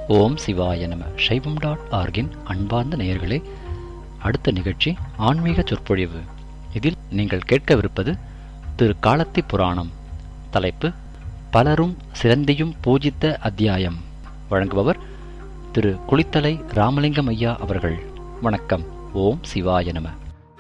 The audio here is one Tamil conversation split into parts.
ஓம் சிவாய நம சைவம் டாட் ஆர்கின் அன்பார்ந்த நேயர்களே அடுத்த நிகழ்ச்சி ஆன்மீக சொற்பொழிவு இதில் நீங்கள் கேட்கவிருப்பது திரு காலத்தி புராணம் தலைப்பு பலரும் சிறந்தியும் பூஜித்த அத்தியாயம் வழங்குபவர் திரு குளித்தலை ராமலிங்கம் ஐயா அவர்கள் வணக்கம் ஓம் சிவாய நம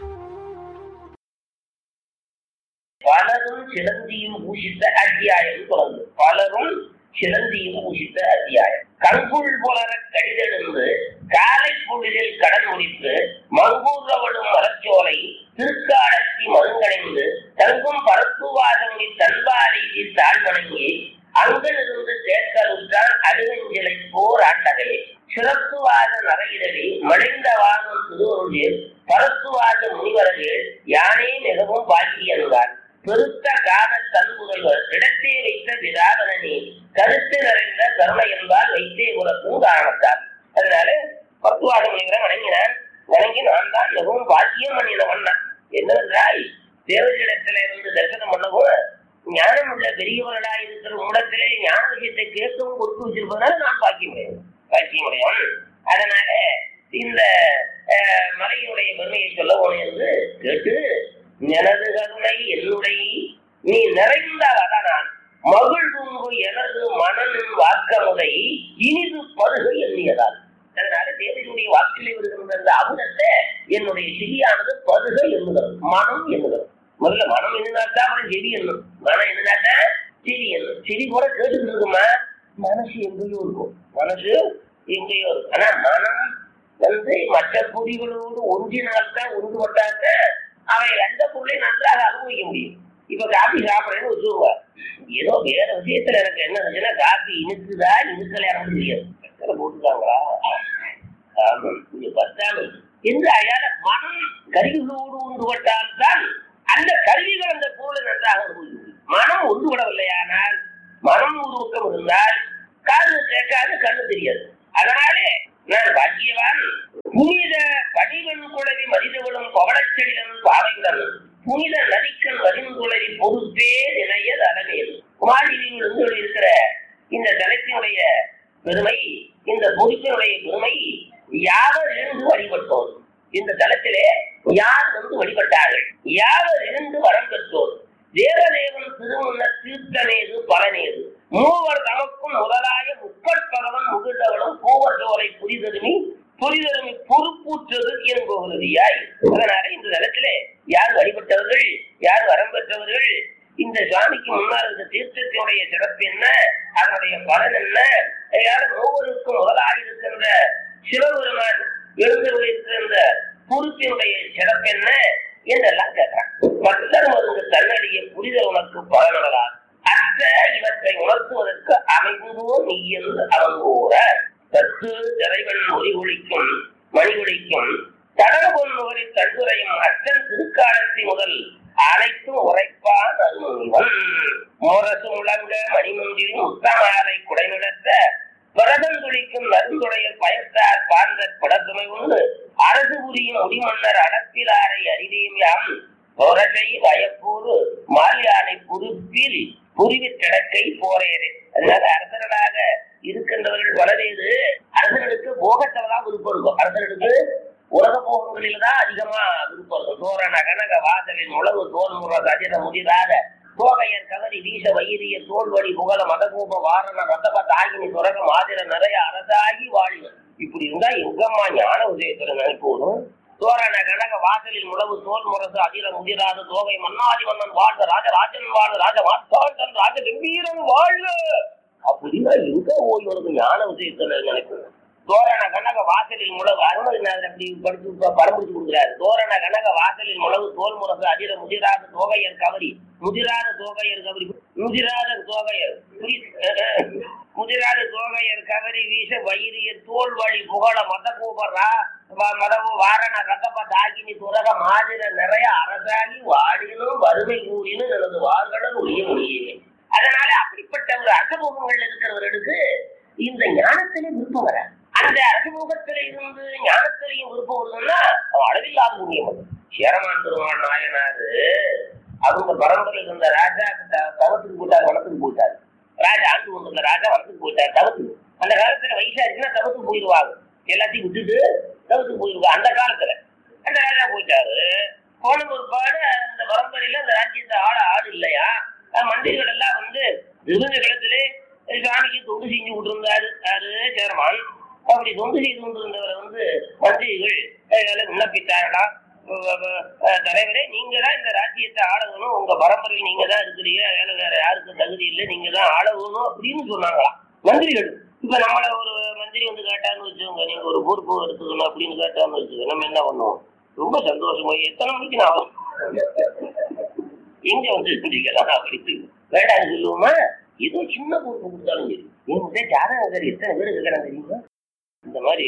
பலரும் சிலந்தியும் பூஷித்த அத்தியாயம் தொடர்ந்து பலரும் சிலந்தியும் பூஷித்த அத்தியாயம் கண்குள் புலர கடிதெழுந்து காலை பொழுதில் கடன் முடித்து மங்கூர்வடும் மரச்சோலை திருக்காடத்தி மருங்கடைந்து தங்கும் பரப்புவாதங்கி தன்பாரி தாழ்வணங்கி அங்கிலிருந்து தேக்கலுற்றான் அடுவெஞ்சிலை போர் ஆட்டகை சிறப்புவாத நரையிடவே மழிந்த வாதம் திருவருளில் பரத்துவாத முனிவர்கள் யானே மிகவும் பாக்கியன்றார் பெருத்த காத தன்புதல்வர் இடத்தே வைத்த விராதனே கருத்து நிறைந்த கருணை என்பால் வைத்தே உலகம் காரணத்தார் அதனால பத்துவாத முனிவரை வணங்கினான் வணங்கி நான் தான் மிகவும் பாக்கியம் பண்ணினவன் என்னவென்றால் தேவர்களிடத்திலே வந்து தரிசனம் பண்ணவும் ஞானம் உள்ள பெரியவர்களா இருக்கிற உடத்திலே ஞான விஷயத்தை கேட்கவும் கொடுத்து வச்சிருப்பதனால நான் பாக்கியம் பாக்கியமுடையவன் அதனால இந்த அஹ், மலையினுடைய பெருமையை சொல்லவும் என்று கேட்டு எனது கருணை என்னுடைய நீ நிறைந்தால் அதனால் மகிழ்வுங்கு எனது மனனின் வாக்கமுறை இனிது பருகு எண்ணியதால் அதனால தேவனுடைய வாக்கிலே வருகின்ற அந்த அமுதத்தை என்னுடைய செடியானது பருக எண்ணுகிறது மனம் எண்ணுகிறது முதல்ல மனம் என்னதான் அப்புறம் செடி எண்ணும் மனம் என்னதான் செடி எண்ணும் செடி கூட கேட்டுக்கிட்டு இருக்குமா மனசு எங்கேயோ இருக்கும் மனசு எங்கேயோ இருக்கும் ஆனா மனம் வந்து மற்ற பொறிகளோடு ஒன்றினால்தான் ஒன்றுபட்டால்தான் அவை எந்த பொருளையும் நன்றாக அனுபவிக்க முடியும் இப்ப காபி சாப்பிடுறேன்னு வச்சுருவா ஏதோ வேற விஷயத்துல எனக்கு என்ன இருந்துச்சுன்னா காபி இனிக்குதா இனிக்கல எனக்கு தெரியாது சக்கரை போட்டுட்டாங்களா ஆமா, இது பத்தாம என்று அயால மனம் கருவிகளோடு ஒன்றுபட்டால் தான் அந்த கருவிகள் அந்த பொருளை நன்றாக அனுபவிக்க முடியும் மனம் ஒன்றுபடவில்லையானால் மனம் ஒரு பக்கம் இருந்தால் காது கேட்காது கண்ணு தெரியாது அதனாலே நான் பாக்கியவான் புனித பணிவன் குழவி மனிதவளும் பவளச்செடிகளும் பாவையுடன் புனித நதிக்கன் வரிந்துளவி பொறுப்பே நிலைய தலைமையில் குமாரிலிருந்து இருக்கிற இந்த தலத்தினுடைய பெருமை இந்த பொறுப்பினுடைய பெருமை யாவர் இருந்து வழிபட்டோர் இந்த தலத்திலே யார் வந்து வழிபட்டார்கள் யாவர் இருந்து வரம் பெற்றோர் தேவதேவன் திருமுன்ன தீர்த்தனேது பலனேது மூவர் தமக்கும் முதலாய முப்பட்பகவன் முகிழ்ந்தவனும் பூவர் சோலை புரிதருமி புரிதருமி பொறுப்பூற்றது என்பவருதியாய் அதனால இந்த தலத்திலே யார் வழிபட்டவர்கள் யார் வரம் பெற்றவர்கள் இந்த சுவாமிக்கு முன்னால் இந்த தீர்த்தத்தினுடைய சிறப்பு என்ன அதனுடைய பலன் என்ன யார் மூவருக்கும் முதலாக இருக்கின்ற சிவபெருமான் எழுந்தருள் இருக்கின்ற பொறுப்பினுடைய சிறப்பு என்ன என்றெல்லாம் கேட்கிறான் பக்தர் மருந்து தன்னடிய புரிதல் உனக்கு பலனடலாம் அத்த இவற்றை உணர்த்துவதற்கு அமைந்தோ நீ என்று அவன் கூற தத்து திரைவன் மொழிகுளிக்கும் மணிகுளிக்கும் தடக பொன்னுவரி தண்டுரையும் அத்தன் திருக்காலத்தி முதல் அனைத்தும் உரைப்பான் அருமுனிவன் மோரசு முழங்க மணிமுந்தில் முத்தமாலை குடைநிலத்த பிரதந்துளிக்கும் நருந்துடைய பயத்தார் பார்ந்த படத்துமை உண்டு அரசு புரியும் முடிமன்னர் அடத்திலாரை அறிவியும் யாம் பொரசை வயப்பூறு மாலியானை புதுப்பில் புரிவி கிடக்கை போரேரே அதனால அரசர்களாக இருக்கின்றவர்கள் வளரேது அரசர்களுக்கு போகத்தவதான் விருப்பம் இருக்கும் அரசர்களுக்கு உலக போகங்களில் தான் அதிகமா விருப்பம் இருக்கும் தோரண கனக வாசலின் உழவு தோல்முற கஜன முடிராத தோகையர் கவரி வீச வைரிய தோல்வடி புகழ மதகூப வாரண ரத்தப தாகினி துறக மாதிர நிறைய அரசாகி வாழிவர் இப்படி இருந்தா எங்கம்மா ஞான உதயத்துல நினைப்போதும் தோரண கனக வாசலில் உழவு தோல் முரசு அதிர முதிராத தோகை மன்னாதி மன்னன் வாழ்ந்த ராஜராஜன் வாழ்ந்த ராஜ மாத்தாண்டன் ராஜ கம்பீரன் வாழ்க அப்படின்னா எங்க ஓய் உனக்கு ஞான உதயத்துல நினைப்போம் தோரண கனக வாசலில் முழவு அருமதிநாதர் அப்படி படிச்சு ப- படம் பிடிச்சு கொடுக்குறாரு தோரண கனக வாசலில் முழவு தோல் முரசு அதிர முதிராத தோகையர் கவரி முதிராத தோகையர் கவரி முதிராத தோகையர் புரி- முதிராத தோகையர் கவரி வீச வயிறியர் தோல் வழி புகழ மத கூபரா மதவு வாரண ரத்தப்ப தாக்கினி துரக மாதிர நிறைய அரசாகி வாடினும் வறுமை கூறினும் எனது வார்கடல் ஒழிய முடியவே அதனால அப்படிப்பட்ட ஒரு அசமுகங்கள் இருக்கிறவர்களுக்கு இந்த ஞானத்திலே விருப்பம் வராது அந்த அரசமுகத்தில இருந்து ஞானத்திலையும் விருப்பம் வருதுன்னா அவன் அளவில்லாத புண்ணியம் அது. சேரமான் பெருமாள் நாயனாரு அவங்க பரம்பரையில் இருந்த ராஜா த- தவத்துக்கு போயிட்டார் வனத்துக்கு போயிட்டார் ராஜா ஆண்டு கொண்டிருந்த ராஜா வனத்துக்கு போயிட்டார் தவத்துக்கு அந்த காலத்துல வயசாச்சுன்னா தவிர்த்து போயிடுவாங்க எல்லாத்தையும் விட்டுட்டு தவிர்த்து போயிடுவாங்க அந்த காலத்துல அந்த ராஜா போயிட்டாரு போன ஒருபாடு அந்த பரம்பரையில அந்த ராஜ்யத்தை ஆள ஆள் இல்லையா அஹ் மந்திரிகள் எல்லாம் வந்து இருந்த காலத்திலே சாமிக்கு தொண்டு செஞ்சு விட்டுருந்தாரு யாரு சேர்மான் அப்படி தொண்டு செய்து கொண்டிருந்தவரை வந்து மந்திரிகள் அஹ் விண்ணப்பித்தார்களா அஹ் அஹ் தலைவரே நீங்க தான் இந்த ராஜ்யத்தை ஆளணும் உங்க பரம்பரையில் நீங்க தான் இருக்கிறீங்க வேலை வேற யாருக்கும் தகுதி இல்லை நீங்க தான் ஆளணும் அப்படின்னு சொன்னாங்களாம் மந்திரிகள் இப்ப நம்மள ஒரு மந்திரி வந்து கேட்டான்னு வச்சுக்கோங்க நீங்க ஒரு பொறுப்பு எடுத்துக்கணும் அப்படின்னு கேட்டான்னு வச்சுக்கோங்க நம்ம என்ன பண்ணுவோம் ரொம்ப சந்தோஷமா எத்தனை மணிக்கு நான் வரணும்? எங்க வந்து இருந்தீங்களா அப்படின்னு வேண்டாம் சொல்லுவோமா ஏதோ சின்ன பொறுப்பு கொடுத்தாலும் சரி என்கிட்ட ஜாதகர் எத்தனை பேர் இருக்கிறாங்க தெரியுமா இந்த மாதிரி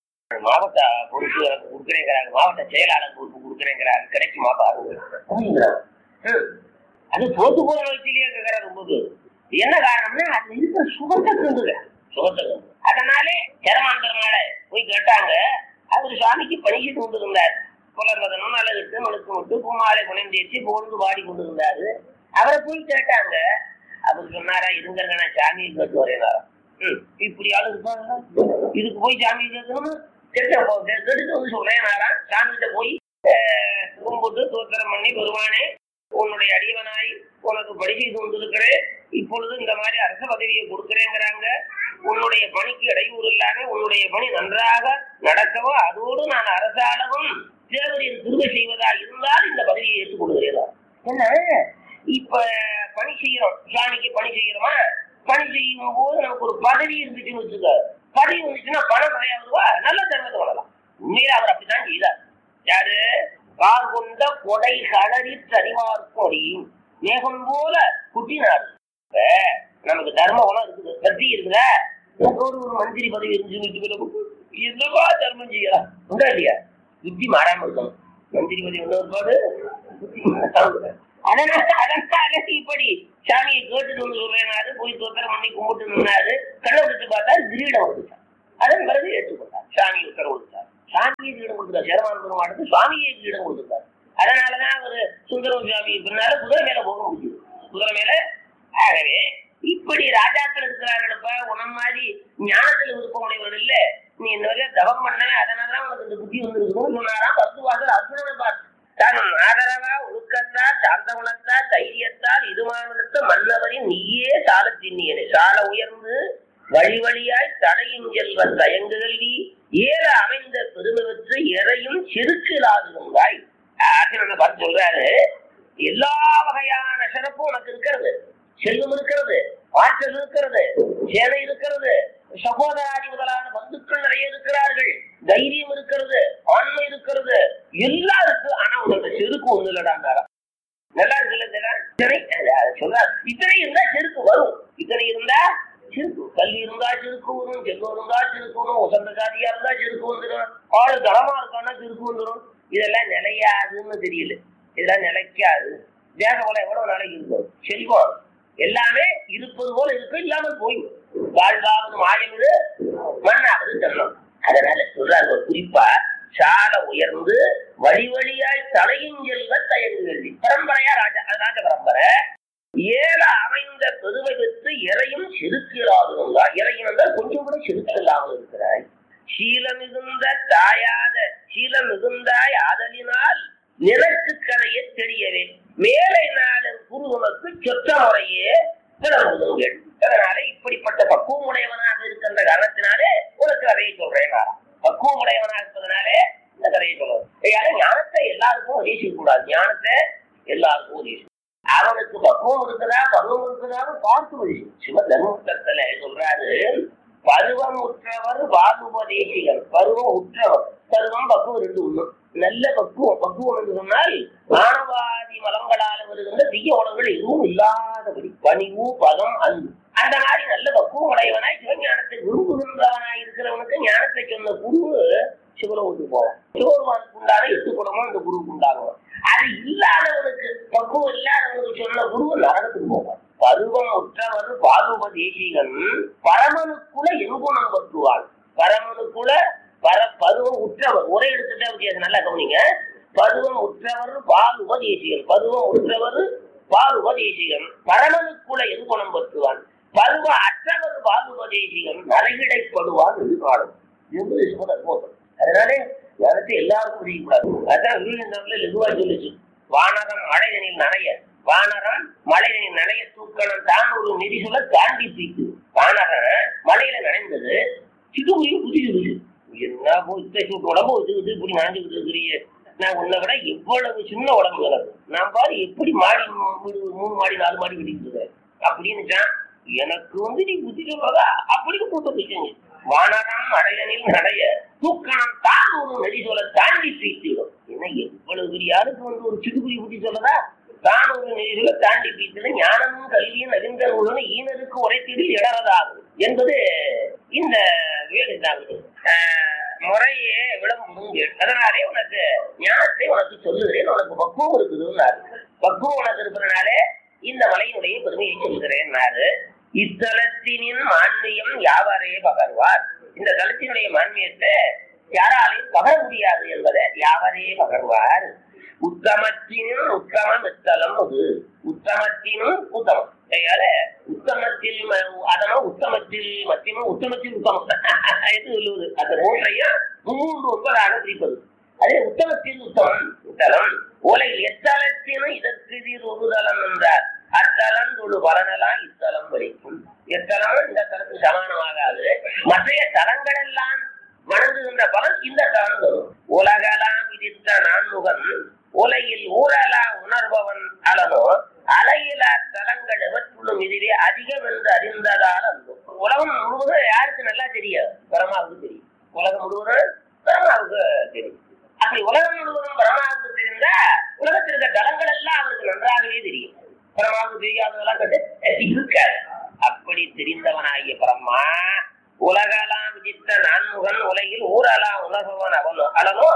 மாவட்ட பொறுப்பு எனக்கு கொடுக்குறேங்கிறாங்க மாவட்ட செயலாளர் பொறுப்பு கொடுக்குறேங்கிறாங்க கிடைக்குமா பாருங்க அப்படிங்கிறாங்க. ஹம். அது போத்து போற வயசுலயே கேட்கறாரு ரொம்ப பேர் என்ன காரணம்னா அது இருக்கிற சுகத்தை கண்டுங்க சுகத்தை கண்டு அதனாலே சரமாந்தரனால போய் கேட்டாங்க அவர் சுவாமிக்கு பணிக்கிட்டு கொண்டு இருந்தார் புலர்வதனும் அழகிட்டு மனுக்கு விட்டு பூமாலை குணைந்தேச்சு போந்து பாடி கொண்டு இருந்தாரு அவரை போய் கேட்டாங்க அவர் சொன்னாரா இருங்க நான் சாமியை கேட்டு வரேனாரா ம் இப்படி ஆளு இருப்பாங்க இதுக்கு போய் சாமி கேட்கணுமா கேட்ட கேட்டுட்டு வந்து சொல்றேனாரா சாமிகிட்ட போய் அஹ், கும்பிட்டு தோத்திரம் பண்ணி பெருமானே உன்னுடைய அடியவனாய் உனக்கு பணி செய்து கொண்டிருக்கிறேன் இப்பொழுது இந்த மாதிரி அரச பதவியை கொடுக்கிறேங்கிறாங்க உன்னுடைய பணிக்கு இடையூறு இல்லாம உன்னுடைய பணி நன்றாக நடக்கவும் அதோடு நான் அரசாளவும் தேவரின் திருவை செய்வதா இருந்தால் இந்த பதவியை ஏற்றுக்கொள்கிறேன் என்ன இப்ப பணி செய்யறோம் சாமிக்கு பணி செய்யறோமா பணி செய்யும் போது நமக்கு ஒரு பதவி இருந்துச்சுன்னு வச்சுக்க பதவி இருந்துச்சுன்னா பணம் நிறைய வருவா நல்ல தர்மத்தை பண்ணலாம் உண்மையில அவர் அப்படித்தான் செய்தார் யாரு கார் கொண்ட கொடை களறி தறிவார்க்கும் அறியும் மேகம் போல குட்டினார் இப்ப நமக்கு தர்ம குணம் இருக்குது பக்தி இருக்குதா எனக்கு ஒரு ஒரு மந்திரி பதவி இருந்துச்சு என்னவா தர்மம் செய்யலாம் உண்டா இல்லையா புத்தி மாறாம இருக்கணும் மந்திரி பதவி உள்ள ஒருபாடு புத்தி மாறாம இருக்கணும். அதனால அதனால இப்படி சாமியை கேட்டுட்டு வந்து சொல்றேனாரு போய் தோத்திரம் பண்ணி கும்பிட்டு நின்னாரு கண்ணை விட்டு பார்த்தா கிரீடம் வந்துட்டார் அதன் பிறகு ஏற்றுக்கொண்டார் சாமி உத்தரவு கொடுத்தார் சாமியை கிரீடம் கொடுத்தார் சேரமான பெருமாளுக்கு சுவாமியை கிரீடம் கொடுத்தார் அதனாலதான் அவரு சுந்தரம் சுவாமி பின்னால குதிரை மேல போக முடியுது குதிரை மேல ஆகவே இப்படி ராஜாக்கள் இருக்கிறார்களப்பா உனம் மாதிரி ஞானத்துல விருப்பம் உடையவர்கள் இல்ல நீ இந்த வகையா தவம் பண்ண அதனாலதான் உனக்கு இந்த புத்தி வந்துருக்குன்னு சொன்னாராம் பத்துவாசல் அர்ஜுனனை பார்த்து தான் ஆதரவா ஒழுக்கத்தா சாந்த குணத்தா தைரியத்தால் இதுமானத்த மன்னவரின் நீயே சால திண்ணியனே சால உயர்ந்து வழி வழியாய் தடையும் செல்வன் தயங்கு கல்வி ஏற அமைந்த பெருமிவற்று எறையும் செருக்கிலாதுங்காய் அர்ஜுனனை பார்த்து சொல்றாரு எல்லா வகையான சிறப்பும் உனக்கு இருக்கிறது செல்வம் இருக்கிறது ஆற்றல் இருக்கிறது சேனை இருக்கிறது சகோதராதி முதலான பந்துக்கள் நிறைய இருக்கிறார்கள் தைரியம் இருக்கிறது ஆண்மை இருக்கிறது எல்லாம் இருக்கு ஆனா உனக்கு செருக்கு ஒண்ணு இல்லடாங்காரா நல்லா இருக்குல்ல இந்த இத்தனை அஹ் சொல்றாரு இத்தனை இருந்தா செருக்கு வரும் இத்தனை இருந்தா செருக்கு கல்வி இருந்தா செருக்கு வரும் செல்வம் இருந்தா செருக்கு வரும் உசந்த சாதியா இருந்தா செருக்கு வந்துடும் ஆளு தரமா இருக்கான்னா செருக்கு வந்துடும் இதெல்லாம் நிலையாதுன்னு தெரியல இதெல்லாம் நிலைக்காது தேக போல எவ்வளவு நாளைக்கு இருக்கும் செல்வம் எல்லாமே இருப்பது போல இருக்கு இல்லாமல் போயிடும் வாழ்வாவது மாயமிடு மண்ணாவது தன்னம் அதனால சொல்றாரு ஒரு குறிப்பா சால உயர்ந்து வழி வழியாய் தலையும் செல்வ தயங்கு கல்வி பரம்பரையா ராஜா அது ராஜ பரம்பரை ஏழ அமைந்த பெருமை பெற்று இறையும் செருக்கிறாதுங்களா இறையும் என்றால் கொஞ்சம் கூட செருக்கு இல்லாமல் இருக்கிறாய் சீல மிகுந்த தாயாத சீல மிகுந்தாய் ஆதலினால் நிலத்து கரையை தெரியவே மேலை நாளின் குருவனுக்கு சொற்ற முறையே பிறகுங்கள் அதனால இப்படிப்பட்ட பக்குவம் உடையவனாக இருக்கின்ற காரணத்தினாலே உனக்கு கதையை சொல்றேன் நான். பக்குவம் உடையவனாக இருப்பதனாலே இந்த கதையை சொல்றேன் ஏன்னா ஞானத்தை எல்லாருக்கும் உதவி கூடாது ஞானத்தை எல்லாருக்கும் உதவி அவனுக்கு பக்குவம் இருக்குதா பருவம் இருக்குதான்னு பார்த்து உதவி சிவ தர்மபுத்திரத்துல சொல்றாரு பருவம் உற்றவர் பாகுபதேசிகள் பருவம் உற்றவர் பருவம் பக்குவம் ரெண்டு ஒண்ணு நல்ல பக்குவம் பக்குவம் என்று சொன்னால் மானவாதி மலங்களால் வருகின்ற தீய உணவுகள் எதுவும் இல்லாதபடி பணிவு பதம் அன்பு அந்த மாதிரி நல்ல பக்குவம் உடையவனாய் சிவஞானத்தை விரும்புகின்றவனாய் இருக்கிறவனுக்கு ஞானத்தை சொன்ன குரு சிவலோகத்துக்கு போவான் சிவபெருமானுக்கு உண்டான எட்டு குணமும் அந்த குருவுக்கு உண்டாகும் அது இல்லாதவனுக்கு பக்குவம் இல்லாதவனுக்கு சொன்ன குரு நரகத்துக்கு போவான் பருவம் உற்றவர் பாதுப தேசிகன் பரமனுக்குள்ள எங்குணம் பற்றுவாள் பரமனுக்குள்ள பர பருவம் உற்றவர் ஒரே எடுத்துட்டா வித்தியாசம் நல்லா கவனிங்க பருவம் உற்றவர் பால் உபதேசிகன் பருவம் உற்றவர் பால் உபதேசிகன் பரமனுக்குள்ள எங்குணம் பற்றுவான் பருவ அற்றவர் பாகுபதேசிகன் நரகிடைப்படுவான் எதிர்காலம் என்பது சிவதர்மோதம் அதனாலே ஞானத்தை எல்லாருக்கும் புரியக்கூடாது அதான் வீழ்ந்தாங்களே லெதுவா சொல்லுச்சு வானரம் மழைதனில் நனைய வானரம் மழைதனில் நனைய தூக்கணும் தான் ஒரு நெறி சொல்ல தாண்டி தீக்கு வானரம் மழையில நனைந்தது சிடுமுடி புதியுது என்ன போய் இத்தனை உடம்பு இது இது இப்படி நனைஞ்சுக்கிட்டு இருக்கிறீங்க நான் உன்னை விட எவ்வளவு சின்ன உடம்பு எனக்கு நான் பாரு எப்படி மாடி வீடு மூணு மாடி நாலு மாடி கட்டிக்கிட்டு இருக்கேன் அப்படின்னு எனக்கு வந்து நீ புத்தி சொல்றதா அப்படின்னு கூட்ட போயிட்டீங்க வானரம் அடையனில் நடைய தூக்கணம் தான் ஒரு நெறி சொல்ல தாண்டி பீத்திடும் ஏன்னா எவ்வளவு பெரிய ஆளுக்கு வந்து ஒரு சிடுபுடி புத்தி சொல்லதா தான் ஒரு நெறி சொல்ல தாண்டி பீத்திடும் ஞானமும் கல்வியும் அறிந்த உடனே ஈனருக்கு உரைத்தீடில் இடறதாகும் என்பது இந்த வேடு முறையே விளம்புங்க அதனாலே உனக்கு ஞானத்தை உனக்கு சொல்லுகிறேன் உனக்கு பக்குவம் இருக்குதுன்னாரு பக்குவம் உனக்கு இருக்கிறனாலே இந்த மலையினுடைய பெருமையை சொல்கிறேன்னாரு இத்தலத்தினின் மான்மியம் யாவரே பகர்வார் இந்த தலத்தினுடைய மான்மியத்தை யாராலையும் பகர முடியாது என்பதை யாவரே பகர்வார் உத்தமத்தினும் உத்தமம் இத்தலம் அது உத்தமத்தினும் உத்தமம் அதனால உத்தமத்தில் ம- அதனால் உத்தமத்தில் மத்தியமும் உத்தமத்தில் உத்தமம் என்று சொல்லுவது அந்த மூன்றையும் மூன்று ஒன்பதாக பிரிப்பது அதே உத்தமத்தில் உத்தமம் உத்தலம் உலகில் எத்தலத்தினும் இதற்கு எதிர் ஒரு தலம் என்றார் அத்தலம் தொழு பலனெல்லாம் இத்தலம் வலிக்கும் எத்தலம் இந்த தலத்துக்கு சமானமாகாது மற்றைய தலங்கள் எல்லாம் வணங்குகின்ற பலன் இந்த தலம் தரும் உலகலாம் விதித்த நான்முகன் உலகில் ஊரலா உணர்பவன் அலனோ அலையிலா தலங்கள் எவற்றுள்ளும் இதுவே அதிகம் என்று அறிந்ததால் அந்தோ உலகம் முழுவதும் யாருக்கு நல்லா தெரியும் பரமாவுக்கு தெரியும் உலகம் முழுவதும் பரமாவுக்கு தெரியும் அப்படி உலகம் முழுவதும் பரமாவுக்கு தெரிந்தா உலகத்தில் இருக்க தலங்கள் எல்லாம் அவருக்கு நன்றாகவே தெரியும் பரமாவுக்கு தெரியாததெல்லாம் கட்டு இருக்காது அப்படி தெரிந்தவனாகிய பரமா உலகலாம் விதித்த நான்முகன் உலகில் ஊரலாம் உணர்பவன் அவன் அலனோ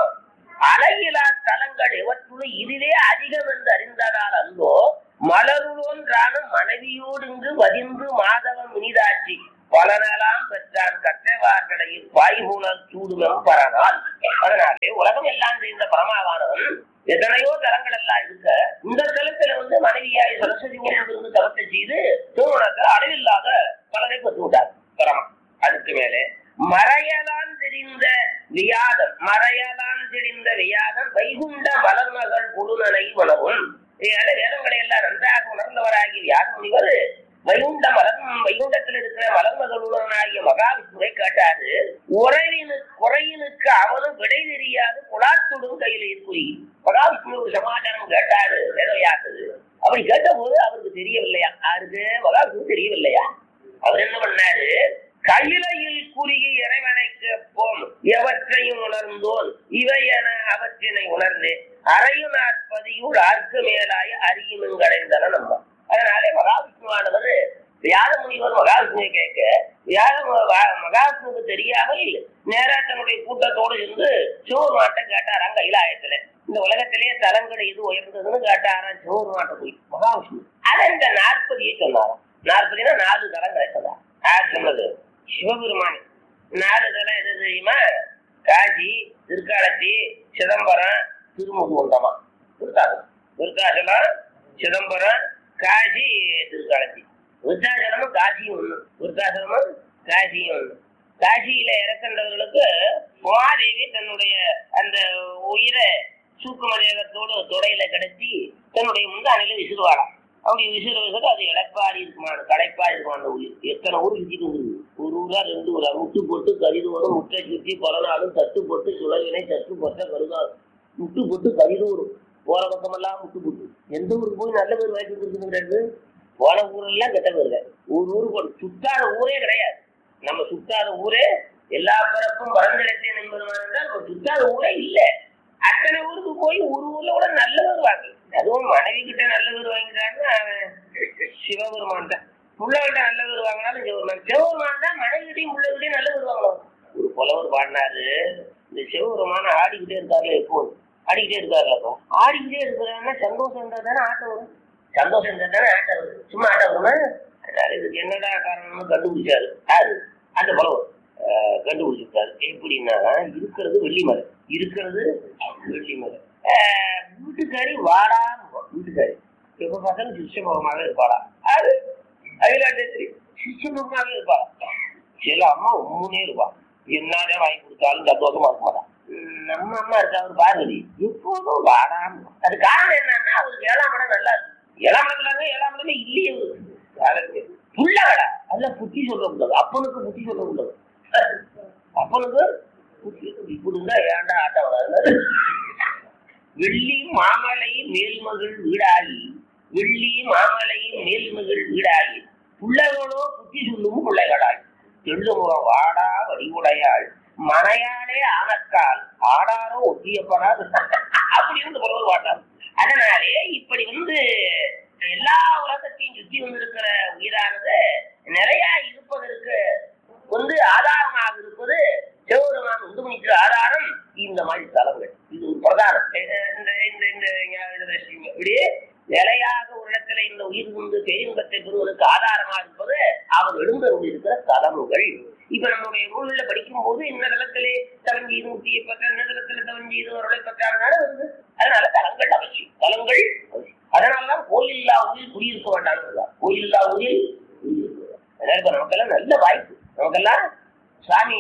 அழகிலா தலங்கள் எவற்றுள் இதுவே அதிகம் என்று அறிந்ததால் அந்தோ மலருளோன்றானும் மனைவியோடு இங்கு வதிந்து மாதவம் இனிதாட்சி பலனெல்லாம் பெற்றான் கற்றவார்கடையில் பாய்பூனல் சூடுமெம் பரனால் அதனாலே உலகம் எல்லாம் தெரிந்த பரமாவானவன் எத்தனையோ தலங்கள் எல்லாம் இருக்க இந்த தலத்துல வந்து மனைவியாய் சரஸ்வதி இருந்து தவத்தை செய்து திருமணத்தை அளவில்லாத பலனை பெற்று விட்டார் பரமா அதுக்கு மேலே மறையலான் தெரிந்த வியாதம் மறையலான் தெரிந்த வியாதம் வைகுண்ட மலர்மகள் குழுநனை உணவும் இதனால வேதங்களை எல்லாம் நன்றாக உணர்ந்தவராகிய வியாத முனிவர் வைகுண்ட மலர் வைகுண்டத்தில் இருக்கிற மலர்மகளுடனாகிய மகாவிஷ்ணுவை கேட்டாரு உறவினு குறையினுக்கு அவனும் விடை தெரியாது குலாத்துடும் கையில குறி மகாவிஷ்ணு ஒரு சமாச்சாரம் கேட்டாரு வேதவியாசது அப்படி கேட்ட போது அவருக்கு தெரியவில்லையா யாருக்கு மகாவிஷ்ணு தெரியவில்லையா அவர் என்ன பண்ணாரு கையிலையில் குறுகி இறைவனைக்கு போம் எவற்றையும் உணர்ந்தோன் இவை என அவற்றினை உணர்ந்து அறையும் நாற்பதியுள் ஆர்க்கு மேலாய அறியுமும் கடைந்தன நம்ம அதனாலே மகாவிஷ்ணுவானவர் வியாத முனிவர் மகாவிஷ்ணுவை கேட்க வியாத ம- மகாவிஷ்ணுவுக்கு தெரியாமல் நேரா தன்னுடைய கூட்டத்தோடு இருந்து சிவபெருமாட்டை கேட்டாராம் கைலாயத்துல இந்த உலகத்திலேயே தலங்கள் எது உயர்ந்ததுன்னு கேட்டாராம் சிவபெருமாட்ட போய் மகாவிஷ்ணு அதை இந்த நாற்பதியை சொன்னாராம் நாற்பதினா நாலு தலங்களை சொன்னார் யார் சொன்னது சிவபெருமான் நாலு தலம் எது தெரியுமா காசி திருக்காலத்தி சிதம்பரம் திருமுகுந்தமா விருத்தாசலம் விருத்தாசலம் சிதம்பரம் காசி திருக்காலத்தி விருத்தாசலமும் காசியும் ஒண்ணு விருத்தாசலமும் காசியும் ஒண்ணு காசியில இறக்கின்றவர்களுக்கு உமாதேவி தன்னுடைய அந்த உயிரை சூக்கும தேகத்தோடு தொடையில கிடத்தி தன்னுடைய முந்தானையில விசிறுவாராம் அப்படி விசிறு விசிறு அது இழப்பாரி இருக்குமான கடைப்பா இருக்குமான உயிர் எத்தனை ஊர் சுத்திட்டு வந்துருக்கு ஒரு ஊரா ரெண்டு ஊரா முட்டு போட்டு கரிதோறும் முட்டை சுற்றி பலனாலும் தட்டு போட்டு சுழவினை தட்டு போட்ட கருதா முட்டு போட்டு கரிதோறும் போற பக்கமெல்லாம் முட்டு போட்டு எந்த ஊருக்கு போய் நல்ல பேர் வாய்ப்பு இருக்குங்கிறது போன ஊரெல்லாம் கெட்ட பேருங்க ஒரு ஊருக்கு ஒரு சுத்தாத ஊரே கிடையாது நம்ம சுத்தாத ஊரே எல்லா பிறப்பும் வரந்திடத்தேன் என்பதுமான என்றால் ஒரு சுத்தாத ஊரே இல்லை அத்தனை ஊருக்கு போய் ஒரு ஊர்ல கூட நல்ல பேர் வாங்கி அதுவும் மனைவி கிட்ட நல்ல பேர் வாங்கிட்டாருன்னா அவன் சிவபெருமான் தான் புள்ளகிட்ட நல்ல பேர் வாங்கினாலும் சிவபெருமான் சிவபெருமான் தான் மனைவி கிட்டையும் பிள்ளைகிட்டையும் நல்ல பேர் வாங்கணும் ஒரு புலவர் பாடினாரு இந்த சிவபெருமான ஆடிக்கிட்டே இருக்காருல எப்போது ஆடிக்கிட்டே இருக்காருல அப்போ ஆடிக்கிட்டே இருக்கிறாங்கன்னா சந்தோஷம் இருந்தா தானே ஆட்டம் வரும் சந்தோஷம் இருந்தா தானே ஆட்டம் வரும் சும்மா ஆட்டம் வருமா அதனால இதுக்கு என்னடா காரணம்னு கண்டுபிடிச்சாரு யாரு அந்த புலவர் ஆஹ் கண்டுபிடிச்சிருக்காரு எப்படின்னா இருக்கிறது வெள்ளிமலை இருக்கிறது வெள்ளிமலை ஆஹ் வீட்டுக்காரி வாடா வீட்டுக்காரி எப்ப பார்த்தாலும் சிஷ்யபகமாக இருப்பாளா அது அகிலாண்டேஸ்வரி சிரிச்சமாவே இருப்பா சில அம்மா உண்மையே இருப்பா என்னதான் வாங்கி கொடுத்தாலும் சந்தோஷமா இருக்க மாட்டான் உம் நம்ம அம்மா இருக்கா அவர் பார்வதி எப்போதும் வாடாம அது காரணம் என்னன்னா அவருக்கு ஏழாம் இடம் நல்லா இருக்கு ஏழாம் இடத்துல இருந்து ஏழாம் இடமே இல்லையே அவருக்கு. புள்ளகடா அதுல புத்தி சொல்ல முடியாது அப்பனுக்கு புத்தி சொல்ல முடியாது அப்பனுக்கு புத்தி இப்படி இருந்தா ஏன்டா ஆட்டம் வராது வெள்ளி மாமலை மேல்மகள் வீடாகி வெள்ளி மாமலை மேல்மகள் வீடாகி பிள்ளைகளோ புத்தி சொல்லும் பிள்ளைகளாய் தெள்ளுமுகம் வாடா வடிவுடையாள் மனையாளே ஆனக்கால் ஆடாரோ ஒத்தியப்படாது அப்படின்னு புலவர் வாட்டார் அதனாலே இப்படி வந்து எல்லா உலகத்தையும் சுத்தி வந்திருக்கிற உயிரானது நிறைய இருப்பதற்கு வந்து ஆதாரமாக இருப்பது சிவபெருமான் உண்டு பண்ணிக்கிற ஆதாரம் இந்த மாதிரி தலங்கள் இது ஒரு பிரதானம் அஹ் இந்த இந்த இந்த இந்த இப்படி நிலையாக ஒரு இடத்துல இந்த உயிர் வந்து பேரின்பத்தை பெறுவதற்கு ஆதாரமாக இருப்பது அவர் எழுந்தருள் இருக்கிற தலங்கள் இப்ப நம்முடைய நூல்களில் படிக்கும் போது இந்த தளத்திலே தவஞ்செய்து முக்தியை பெற்ற இந்த தளத்துல தவஞ்செய்து அவர்களை பெற்றாருனால வருது அதனால தலங்கள் அவசியம் தலங்கள் அவசியம் அதனாலதான் கோயில் இல்லா ஊரில் குடியிருக்க வேண்டாம் கோயில் இல்லா ஊரில் குடியிருக்க வேண்டாம். அதனால இப்ப நமக்கெல்லாம் நல்ல வாய்ப்பு நமக்கெல்லாம் சாமி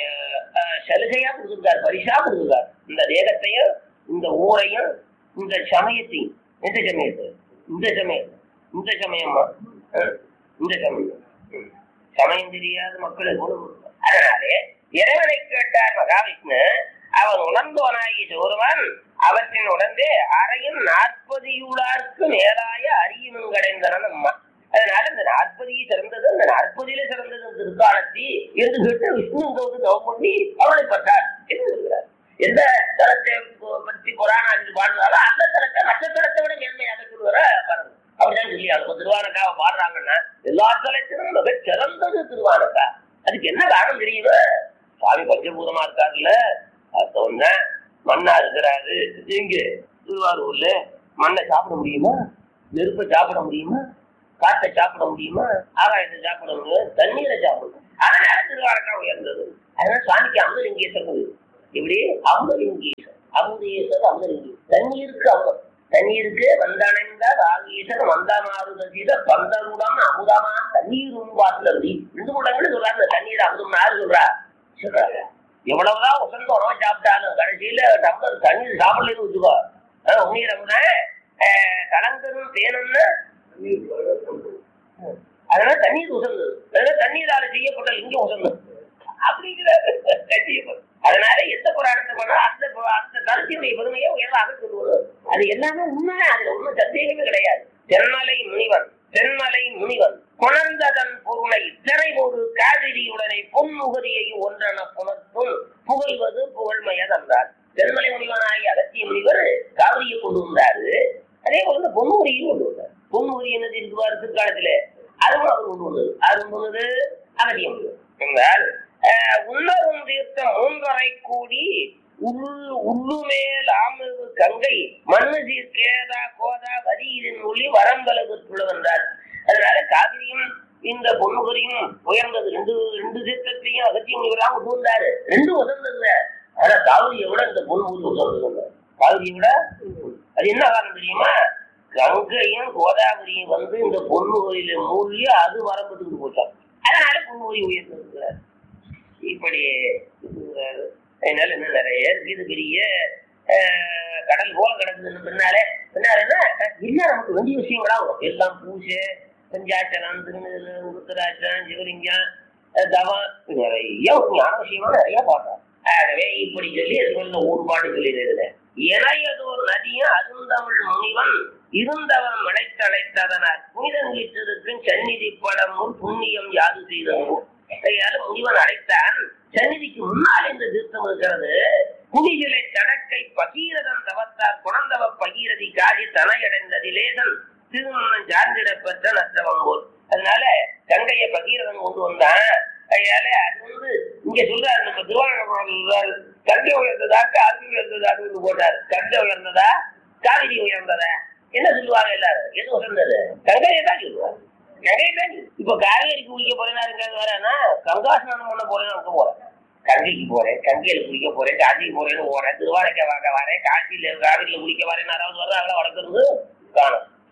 அஹ், சலுகையா கொடுத்துருக்காரு பரிசா கொடுத்துருக்காரு இந்த தேகத்தையும் இந்த ஊரையும் இந்த சமயத்தையும் எந்த சமயத்தை இந்த சமயம் இந்த சமயமா அஹ், இந்த சமயம் ம். சமயம் தெரியாத மக்கள் எவ்வளவு இருக்காங்க. அதனாலே இறைவனை கேட்டார் மகாவிஷ்ணு அவன் உணர்ந்தவனாகி ஒருவன் அவற்றின் உணர்ந்து அறையும் நாற்பதியுளார்க்கு நேராய அறியும் கடைந்தனன் அம்மா அதனால இந்த நாற்பதியை சிறந்தது அந்த நாற்பதியில சிறந்தது திருக்காலத்தி என்று கேட்டு விஷ்ணு இங்க வந்து தவம் பண்ணி அவளை பட்டார் என்று சொல்கிறார் எந்த தலத்தை ப- பற்றி புராணாவில் பாடுறாலும் அந்த தலத்தை மற்ற தலத்தை விட மேன்மையாக சொல்லுவார பாருங்க அப்படிதான் சொல்லி அவங்க திருவானக்காவை பாடுறாங்கன்னா எல்லா தலத்திலும் மிக சிறந்தது திருவானக்கா அதுக்கு என்ன காரணம் தெரியுமா சுவாமி பஞ்சபூதமா இருக்காருல்ல அர்த்தம் மண்ணா இருக்கிறாரு இங்க திருவாரூர்ல மண்ணை சாப்பிட முடியுமா நெருப்பை சாப்பிட முடியுமா காற்றை சாப்பிட முடியுமா ஆகாயத்தை சாப்பிட முடியும் தண்ணீரை சாப்பிடணும் அதனால திருவாரக்கா உயர்ந்தது அதனால சுவாமிக்கு அமுதலிங்கேசன் இப்படி அமுதலிங்கேசன் அமுதேசர் அமுதலிங்கேசன் தண்ணீருக்கு அமுதம் தண்ணீருக்கு வந்தணைந்தார் ஆகீசர் வந்தமாறுதீத பந்தருடம் அமுதமா தண்ணீர் உண்பாட்டுல ரெண்டு முடங்கள் சொல்றாரு இந்த தண்ணீர் அமுதம் யாரு சொல்றா சொல்றாரு எவ்வளவுதான் உசந்த உணவை சாப்பிட்டாலும் கடைசியில டம்ளர் தண்ணீர் சாப்பிடலன்னு வச்சுக்கோ அஹ் உண்ணீர் அமுத கலந்தரும் தேனம்னு அதனால தண்ணீர் உசந்தது அதனால தண்ணீரால செய்யப்பட்ட லிங்கம் உசந்தது அப்படிங்கிறாரு செய்யப்படும் அதனால எந்த புராணத்தை பண்ணா அந்த பு- அந்த கருத்தினுடைய பெருமையை உயர்வாக சொல்லுவது அது எல்லாமே உண்மைதான் அதுல ஒண்ணும் சந்தேகமே கிடையாது தென்மலை முனிவன் தென்மலை முனிவன் கொணர்ந்ததன் பொருளை திரை ஒரு காவிரியுடனே பொன்முகரியை ஒன்றென புணர்த்தும் புகழ்வது புகழ்மையதென்றார் தென்மலை முனிவனாகி அகத்திய முனிவர் காவிரியை கொண்டு வந்தாரு அதே போல இந்த பொன்முகரியும் கொண்டு வந்தார் பொன்முகரி என்னது இருக்குவார் பிற்காலத்துல அதுவும் அவர் கொண்டு வந்தது அது கொண்டு வந்தது அகத்திய முனிவர் என்றால் அஹ், உன்னரும் தீர்த்த மூன்றரை கூடி உள் உள்ளுமேல் ஆமிழ்வு கங்கை மண்ணு சீர் கேதா கோதா வரியின் ஒளி வரம்பலகு துளவென்றார் அதனால காவிரியும் இந்த பொன்முகரியும் உயர்ந்தது ரெண்டு ரெண்டு தீர்த்தத்தையும் அகத்தியம் இவரெல்லாம் கொண்டு வந்தாரு ரெண்டும் உசந்தது ஆனா காவிரியை விட இந்த பொன்முகரி உசந்தது காவிரியை விட அது என்ன காரணம் தெரியுமா கங்கையும் கோதாவரியும் வந்து இந்த பொன்முகரியில மூழ்கி அது வரம்பத்துக்கு போச்சான் அதனால பொன்முகரி உயர்ந்திருக்கிறார் இப்படி இருக்கிறாரு. அதனால இன்னும் நிறைய இருக்கு இது பெரிய அஹ், கடல் போல கிடக்குதுன்னு பின்னாலே பின்னால என்ன இல்ல நமக்கு வேண்டிய விஷயங்களா வரும் எல்லாம் பூஜை பஞ்சாச்சலம் திருநெல் உருத்தராச்சலம் சிவலிங்கம் அஹ், தவம் இது நிறைய ஒரு ஞான விஷயமா நிறைய பாடுறாங்க ஆகவே இப்படி சொல்லி சொல்ல ஊர்பாடு சொல்லிடுறது இறையதோர் நதியும் அருந்தமிழ் முனிவன் இருந்தவன் மலைத்தழைத்ததனால் புனிதன் வீட்டிற்கும் சந்நிதி படமும் புண்ணியம் யாது செய்தனோ கையால முனிவன் அழைத்தான் சந்நிதிக்கு முன்னால் இந்த தீர்த்தம் இருக்கிறது குடிகளை தடக்கை பகீரதன் தவத்தார் குணந்தவ பகீரதி காதி தனையடைந்ததிலேதன் திருமணம் சார்ந்திட பெற்ற நஷ்டவம் போல் அதனால கங்கையை பகீரதன் கொண்டு வந்தான் கையால அது வந்து இங்க சொல்றாரு நம்ம திருவாரூர் கங்கை உயர்ந்ததா காவிரி உயர்ந்ததான்னு போட்டார் கங்கை உயர்ந்ததா காவிரி உயர்ந்ததா என்ன சொல்லுவாங்க எல்லாரும் எது உயர்ந்தது கங்கையை தான் சொல்லுவாங்க கங்கையை தான் சொல்லு. இப்ப காவேரிக்கு குளிக்க போறேன்னா இருக்காது வரேன்னா கங்கா ஸ்நானம் பண்ண போறேன்னு அங்க போறேன் கங்கைக்கு போறேன் கங்கையில குளிக்க போறேன் காசிக்கு போறேன்னு போறேன் திருவாரக்கை வாங்க வரேன் காசியில காவிரியில குளிக்க வரேன் யாராவது வர்றாங்களா வளர்க்கறது காணும்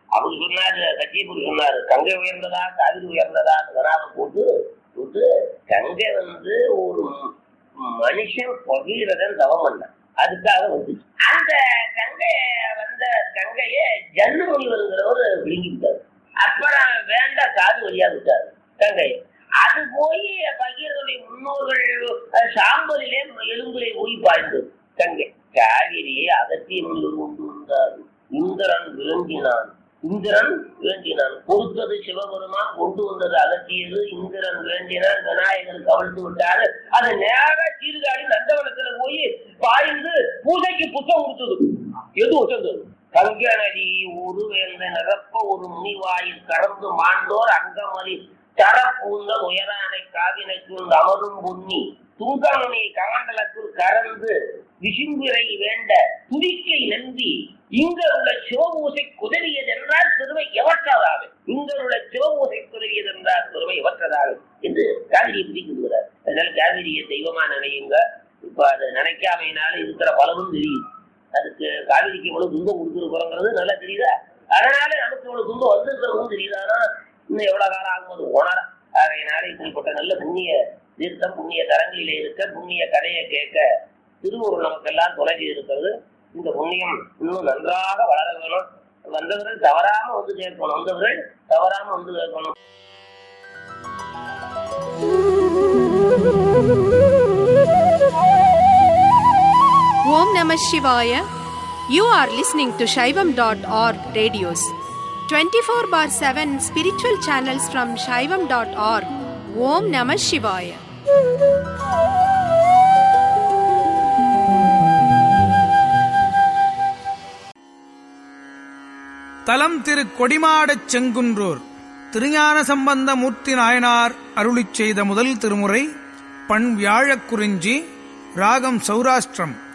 அவர் சொன்னாரு கட்சியப்பூர் சொன்னாரு கங்கை உயர்ந்ததா காவிரி உயர்ந்ததா கனாவை போட்டு போட்டு கங்கை வந்து ஒரு மனுஷன் பகீரதன் தவம் பண்ணான் அதுக்காக வந்து அந்த கங்கை வந்த கங்கைய ஜன்னு முனிவருங்கிறவர் விழுங்கிவிட்டார் அப்புறம் வேண்ட காது வழியா விட்டார் கங்கையை அது போய் பகீரனுடைய முன்னோர்கள் அஹ், சாம்பலிலே எலும்பிலே போய் பாய்ந்தது கங்கை காவிரியை அகத்திய முனிவர் கொண்டு வந்தார் இந்திரன் விளங்கினான் இந்திரன் வேண்டினான் கொடுத்தது சிவபெருமான் கொண்டு வந்தது அகத்தியது இந்திரன் வேண்டினான் விநாயகர் கவிழ்த்து விட்டாரு அது நேர சீர்காழி நந்தவனத்துல போய் பாய்ந்து பூஜைக்கு புத்தகம் கொடுத்தது எது வசந்தது கங்க நதி ஒரு வேந்த நிரப்ப ஒரு முனிவாயில் கறந்து மாண்டோர் அங்கமதி தரப்பூந்த உயரானை காவினைக்குள் அமரும் புன்னி துங்கமணி கமண்டலத்தில் கறந்து விசும்பிரை வேண்ட துதிக்கை நம்பி இங்க உள்ள சிவபூசை குதறியது என்றால் பெருமை எவற்றதாக இங்க உள்ள சிவபூசை குதறியது என்றால் பெருமை எவற்றதாக என்று காவிரியை பிடிக்கிறார் அதனால காவிரியை தெய்வமா நினையுங்க இப்ப அதை நினைக்காமையினால இருக்கிற பலவும் தெரியுது அதுக்கு காவிரிக்கு இவ்வளவு துன்பம் கொடுத்துருக்குறோங்கிறது நல்லா தெரியுதா அதனால நமக்கு இவ்வளவு துன்பம் வந்திருக்கிறதும் தெரியுதானா இன்னும் எவ்வளவு காலம் ஆகும்போது உணர அதனால இப்படிப்பட்ட நல்ல புண்ணிய தீர்த்தம் புண்ணிய தரங்களிலே இருக்க புண்ணிய கதையை கேட்க திருவூர் நமக்கெல்லாம் தொலைஞ்சி இருக்கிறது இந்த புண்ணியம் இன்னும் நன்றாக வளர வேணும் வந்தவர்கள் தவறாம வந்து கேட்கணும் வந்தவர்கள் தவறாம வந்து கேட்கணும் Om Namah Shivaya. You are listening to Shaivam.org radios. 24 bar 7 spiritual channels from Shaivam.org. Om Namah Shivaya. தலம் திரு கொடிமாடச் செங்குன்றூர் திருஞான சம்பந்த மூர்த்தி நாயனார் அருளிச் செய்த முதல் திருமுறை பண் வியாழக் குறிஞ்சி ராகம் சௌராஷ்டிரம்